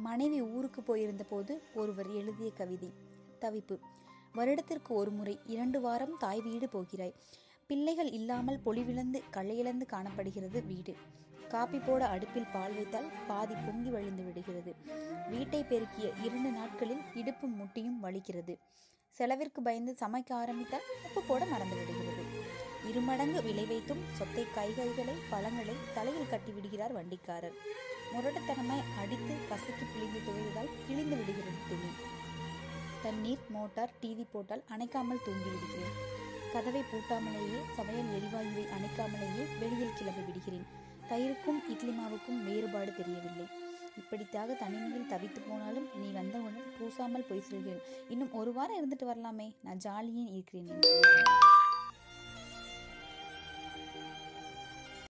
மனைவி ஊருக்கு போயிருந்த போது ஒருவர் எழுதிய கவிதை தவிப்பு வருடத்திற்கு ஒரு முறை இரண்டு வாரம் தாய் வீடு போகிறாய் பிள்ளைகள் இல்லாமல் பொலிவிழந்து களையிழந்து காணப்படுகிறது வீடு காப்பி போட அடுப்பில் பால் வைத்தால் பாதி பொங்கி வழிந்து விடுகிறது வீட்டை பெருக்கிய இரண்டு நாட்களில் இடுப்பும் முட்டியும் வலிக்கிறது செலவிற்கு பயந்து சமைக்க ஆரம்பித்தால் உப்பு போட மறந்து விடுகிறது இருமடங்கு விலை வைத்தும் சொத்தை கைகைகளை பழங்களை தலையில் கட்டி விடுகிறார் வண்டிக்காரர் முரட்டுத்தனமாய் அடித்து கசக்கி பிழிந்து துவைத்ததால் கிழிந்து விடுகிறது துணி தண்ணீர் மோட்டார் டிவி போட்டால் அணைக்காமல் தூங்கி விடுகிறேன் கதவை பூட்டாமலேயே சமையல் எரிவாயுவை அணைக்காமலேயே வெளியில் கிளம்பி விடுகிறேன் தயிருக்கும் இட்லி மாவுக்கும் வேறுபாடு தெரியவில்லை இப்படித்தாக தனிமையில் தவித்து போனாலும் நீ வந்தவுடன் பூசாமல் போய் சொல்கிறேன் இன்னும் ஒரு வாரம் இருந்துட்டு வரலாமே நான் ஜாலியே இருக்கிறேன் என்று.